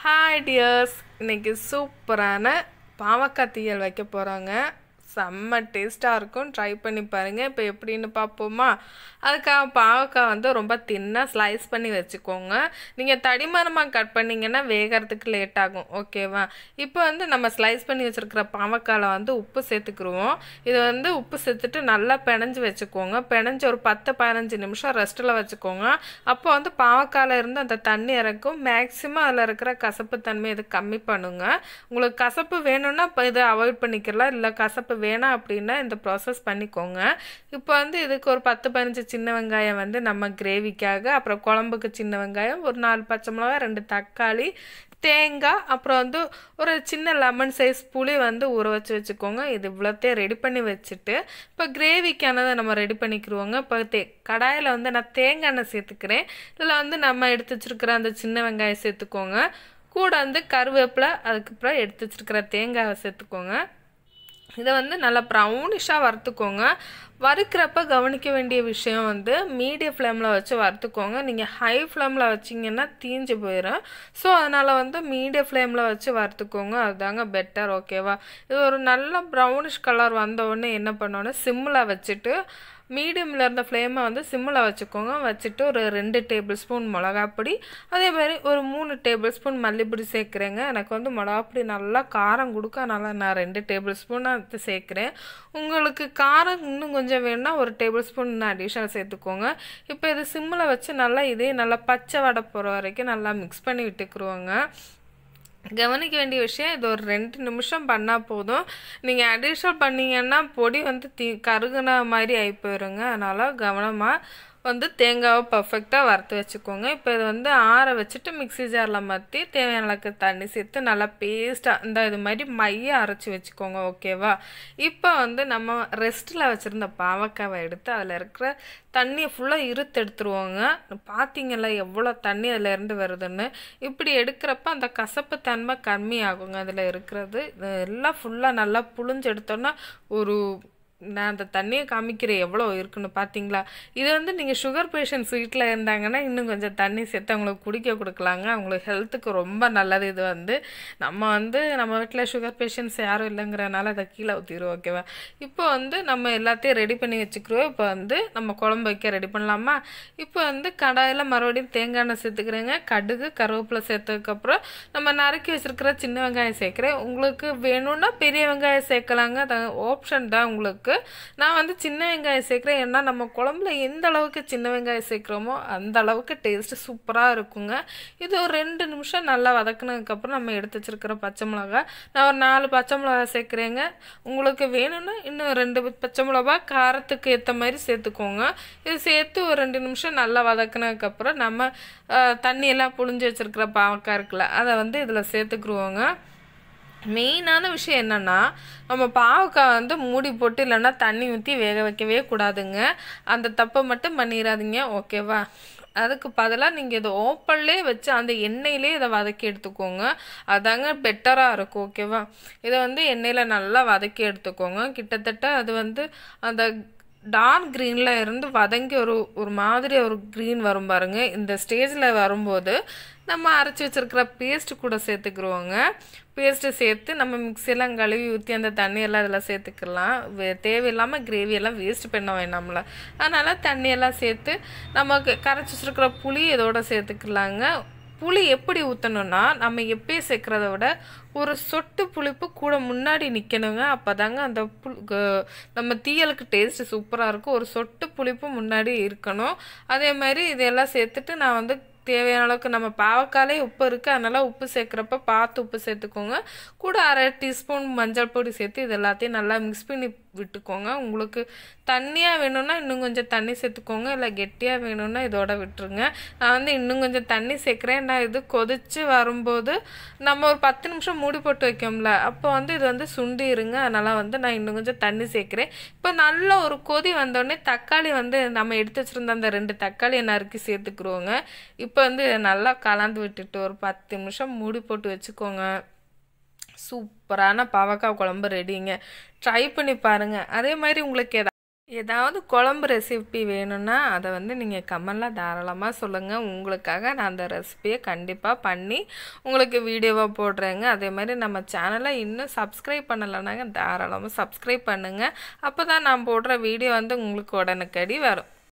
hi tears இன்னைக்கு சூப்பரான பாவக்காய் தீயல் வைக்க போகிறாங்க செம்ம டேஸ்ட்டாக இருக்கும் ட்ரை பண்ணி பாருங்கள் இப்போ எப்படின்னு பார்ப்போமா அதுக்காக பாவக்காய் வந்து ரொம்ப தின்னாக ஸ்லைஸ் பண்ணி வச்சுக்கோங்க நீங்கள் தடிமரமாக கட் பண்ணிங்கன்னா வேகிறதுக்கு லேட் ஆகும் ஓகேவா இப்போ வந்து நம்ம ஸ்லைஸ் பண்ணி வச்சுருக்கிற பாவக்காயில் வந்து உப்பு சேர்த்துக்குருவோம் இது வந்து உப்பு சேர்த்துட்டு நல்லா பிணைஞ்சு வச்சுக்கோங்க பிணைஞ்சு ஒரு பத்து பதினஞ்சு நிமிஷம் ரெஸ்ட்டில் வச்சுக்கோங்க அப்போ வந்து பாவக்காயில் இருந்து அந்த தண்ணி இறக்கும் மேக்ஸிமம் அதில் இருக்கிற கசப்பு தன்மை இது கம்மி பண்ணுங்க உங்களுக்கு கசப்பு வேணும்னா இப்போ இதை அவாய்ட் பண்ணிக்கலாம் இல்லை கசப்பு வேணாம் அப்படின்னா இந்த ப்ராசஸ் பண்ணிக்கோங்க இப்போ வந்து இதுக்கு ஒரு பத்து பதினஞ்சு சின்ன வெங்காயம் வந்து நம்ம கிரேவிக்காக அப்புறம் குழம்புக்கு சின்ன வெங்காயம் ஒரு நாலு பச்சை மிளகாய் ரெண்டு தக்காளி தேங்காய் அப்புறம் வந்து ஒரு சின்ன லெமன் சைஸ் புளி வந்து ஊற வச்சு வச்சுக்கோங்க இது இவ்வளோத்தையும் ரெடி பண்ணி வச்சுட்டு இப்போ கிரேவிக்கானதை நம்ம ரெடி பண்ணிக்கிருவோங்க இப்போ தே கடாயில் வந்து நான் தேங்காய் எண்ணெய் சேர்த்துக்கிறேன் இதில் வந்து நம்ம எடுத்து வச்சுருக்கிற அந்த சின்ன வெங்காயம் சேர்த்துக்கோங்க கூட வந்து கருவேப்பிலை அதுக்கப்புறம் எடுத்து வச்சுருக்கிற தேங்காயை சேர்த்துக்கோங்க இதை வந்து நல்லா ப்ரௌனிஷாக வறுத்துக்கோங்க வறுக்கிறப்ப கவனிக்க வேண்டிய விஷயம் வந்து மீடியம் ஃப்ளேமில் வச்சு வறுத்துக்கோங்க நீங்கள் ஹை ஃப்ளேமில் வச்சிங்கன்னா தீஞ்சு போயிடும் ஸோ அதனால் வந்து மீடியம் ஃப்ளேமில் வச்சு வறுத்துக்கோங்க அதுதாங்க பெட்டர் ஓகேவா இது ஒரு நல்ல ப்ரௌனிஷ் கலர் வந்த உடனே என்ன பண்ணோன்னா சிம்மில் வச்சுட்டு மீடியமில் இருந்த ஃப்ளேமை வந்து சிம்மில் வச்சுக்கோங்க வச்சுட்டு ஒரு ரெண்டு டேபிள் ஸ்பூன் மிளகாப்பொடி அதே மாதிரி ஒரு மூணு டேபிள் ஸ்பூன் மல்லிப்பொடி சேர்க்குறேங்க எனக்கு வந்து மிளகாப்பொடி நல்லா காரம் கொடுக்க அதனால் நான் ரெண்டு டேபிள் ஸ்பூன் அது சேர்க்குறேன் உங்களுக்கு காரம் இன்னும் கொஞ்சம் வேணும்னா ஒரு டேபிள் ஸ்பூன் இன்னும் அடிஷனல் சேர்த்துக்கோங்க இப்போ இது சிம்மில் வச்சு நல்லா இதே நல்லா பச்சை வடை போகிற வரைக்கும் நல்லா மிக்ஸ் பண்ணி விட்டுக்குருவோங்க கவனிக்க வேண்டிய விஷயம் இது ஒரு ரெண்டு நிமிஷம் பண்ணால் போதும் நீங்கள் அடிஷனல் பண்ணிங்கன்னா பொடி வந்து தீ கருகுன மாதிரி ஆகி போயிருங்க அதனால் கவனமாக வந்து தேங்காவை பர்ஃபெக்டாக வறுத்து வச்சுக்கோங்க இப்போ இது வந்து ஆற வச்சுட்டு மிக்ஸி ஜாரில் மாற்றி தேவையான அளவுக்கு தண்ணி சேர்த்து நல்லா பேஸ்ட்டாக இந்த இது மாதிரி மைய அரைச்சி வச்சுக்கோங்க ஓகேவா இப்போ வந்து நம்ம ரெஸ்ட்டில் வச்சுருந்த பாவக்காவை எடுத்து அதில் இருக்கிற தண்ணியை ஃபுல்லாக இருத்து எடுத்துருவோங்க பார்த்தீங்களா எவ்வளோ தண்ணி அதில் இருந்து வருதுன்னு இப்படி எடுக்கிறப்ப அந்த கசப்பு தன்மை கம்மியாகுங்க அதில் இருக்கிறது இது எல்லாம் ஃபுல்லாக நல்லா புழிஞ்சு எடுத்தோன்னா ஒரு நான் அந்த தண்ணியை காமிக்கிறேன் எவ்வளோ இருக்குன்னு பார்த்தீங்களா இது வந்து நீங்கள் சுகர் பேஷண்ட்ஸ் வீட்டில் இருந்தாங்கன்னா இன்னும் கொஞ்சம் தண்ணி சேர்த்து அவங்களுக்கு குடிக்க கொடுக்கலாங்க அவங்களுக்கு ஹெல்த்துக்கு ரொம்ப நல்லது இது வந்து நம்ம வந்து நம்ம வீட்டில் சுகர் பேஷண்ட்ஸ் யாரும் இல்லைங்கிறனால அதை கீழே ஊற்றிடுவோம் ஓகேவா இப்போ வந்து நம்ம எல்லாத்தையும் ரெடி பண்ணி வச்சுக்கிறோம் இப்போ வந்து நம்ம குழம்பு வைக்க ரெடி பண்ணலாமா இப்போ வந்து கடாயில் மறுபடியும் தேங்காய் எண்ணெய் சேர்த்துக்கிறேங்க கடுகு கருவேப்பிலை சேர்த்ததுக்கப்புறம் நம்ம நறுக்கி வச்சுருக்கிற சின்ன வெங்காயம் சேர்க்குறேன் உங்களுக்கு வேணும்னா பெரிய வெங்காயம் சேர்க்கலாங்க அது ஆப்ஷன் தான் உங்களுக்கு நான் வந்து சின்ன வெங்காயம் சேர்க்குறேன் ஏன்னா நம்ம குழம்புல எந்த அளவுக்கு சின்ன வெங்காயம் சேர்க்குறோமோ அந்த அளவுக்கு டேஸ்ட்டு சூப்பராக இருக்குங்க இது ஒரு ரெண்டு நிமிஷம் நல்லா வதக்குனதுக்கப்புறம் நம்ம எடுத்து வச்சுருக்கிற பச்சை மிளகா நான் ஒரு நாலு பச்சை மிளகா சேர்க்குறேங்க உங்களுக்கு வேணும்னா இன்னும் ரெண்டு பச்சை மிளகா காரத்துக்கு ஏற்ற மாதிரி சேர்த்துக்கோங்க இது சேர்த்து ஒரு ரெண்டு நிமிஷம் நல்லா வதக்குனதுக்கப்புறம் நம்ம தண்ணியெல்லாம் புழிஞ்சு வச்சுருக்கிற பாவக்காய் இருக்குல்ல அதை வந்து இதில் சேர்த்துக்குருவோங்க மெயினான விஷயம் என்னென்னா நம்ம பாவக்காய் வந்து மூடி போட்டு இல்லைன்னா தண்ணி ஊற்றி வேக வைக்கவே கூடாதுங்க அந்த தப்பை மட்டும் பண்ணிடாதீங்க ஓகேவா அதுக்கு பதிலாக நீங்கள் இதை ஓப்பன்லேயே வச்சு அந்த எண்ணெயிலே இதை வதக்கி எடுத்துக்கோங்க அதாங்க பெட்டராக இருக்கும் ஓகேவா இதை வந்து எண்ணெயில் நல்லா வதக்கி எடுத்துக்கோங்க கிட்டத்தட்ட அது வந்து அந்த டார்க் க்ரீனில் இருந்து வதங்கி ஒரு ஒரு மாதிரி ஒரு க்ரீன் வரும் பாருங்க இந்த ஸ்டேஜில் வரும்போது நம்ம அரைச்சி வச்சுருக்கிற பேஸ்ட்டு கூட சேர்த்துக்குருவோங்க பேஸ்ட்டு சேர்த்து நம்ம மிக்சியெல்லாம் கழுவி ஊற்றி அந்த தண்ணியெல்லாம் இதில் சேர்த்துக்கலாம் தேவையில்லாமல் கிரேவியெல்லாம் வேஸ்ட் பண்ண வேணாம்ல அதனால் தண்ணியெல்லாம் சேர்த்து நமக்கு கரைச்சி வச்சுருக்கிற புளி இதோட சேர்த்துக்கலாங்க புளி எப்படி ஊற்றணும்னா நம்ம எப்பயும் சேர்க்குறத விட ஒரு சொட்டு புளிப்பு கூட முன்னாடி நிற்கணுங்க அப்போ தாங்க அந்த புல் நம்ம தீயலுக்கு டேஸ்ட்டு சூப்பராக இருக்கும் ஒரு சொட்டு புளிப்பு முன்னாடி இருக்கணும் அதே மாதிரி இதெல்லாம் சேர்த்துட்டு நான் வந்து தேவையான அளவுக்கு நம்ம பாவக்காலே உப்பு இருக்குது அதனால் உப்பு சேர்க்குறப்ப பார்த்து உப்பு சேர்த்துக்கோங்க கூட அரை டீஸ்பூன் மஞ்சள் பொடி சேர்த்து இது எல்லாத்தையும் நல்லா மிக்ஸ் பண்ணி விட்டுக்கோங்க உங்களுக்கு தண்ணியாக வேணும்னா இன்னும் கொஞ்சம் தண்ணி சேர்த்துக்கோங்க இல்லை கெட்டியாக வேணும்னா இதோட விட்டுருங்க நான் வந்து இன்னும் கொஞ்சம் தண்ணி சேர்க்குறேன் நான் இது கொதித்து வரும்போது நம்ம ஒரு பத்து நிமிஷம் மூடி போட்டு வைக்கோம்ல அப்போ வந்து இது வந்து சுண்டி இருங்க அதனால் வந்து நான் இன்னும் கொஞ்சம் தண்ணி சேர்க்குறேன் இப்போ நல்ல ஒரு கொதி வந்தோடனே தக்காளி வந்து நம்ம எடுத்து வச்சுருந்த அந்த ரெண்டு தக்காளியை நறுக்கி சேர்த்துக்குருவோங்க இப்போ வந்து நல்லா கலந்து விட்டுட்டு ஒரு பத்து நிமிஷம் மூடி போட்டு வச்சுக்கோங்க சூப்பரான பாவக்காய் குழம்பு ரெடிங்க ட்ரை பண்ணி பாருங்கள் அதே மாதிரி உங்களுக்கு எதாவது ஏதாவது குழம்பு ரெசிபி வேணும்னா அதை வந்து நீங்கள் கமெண்டில் தாராளமாக சொல்லுங்கள் உங்களுக்காக நான் அந்த ரெசிபியை கண்டிப்பாக பண்ணி உங்களுக்கு வீடியோவாக போடுறேங்க அதே மாதிரி நம்ம சேனலை இன்னும் சப்ஸ்கிரைப் பண்ணலைனாங்க தாராளமாக சப்ஸ்கிரைப் பண்ணுங்கள் அப்போ தான் நான் போடுற வீடியோ வந்து உங்களுக்கு உடனுக்கடி வரும்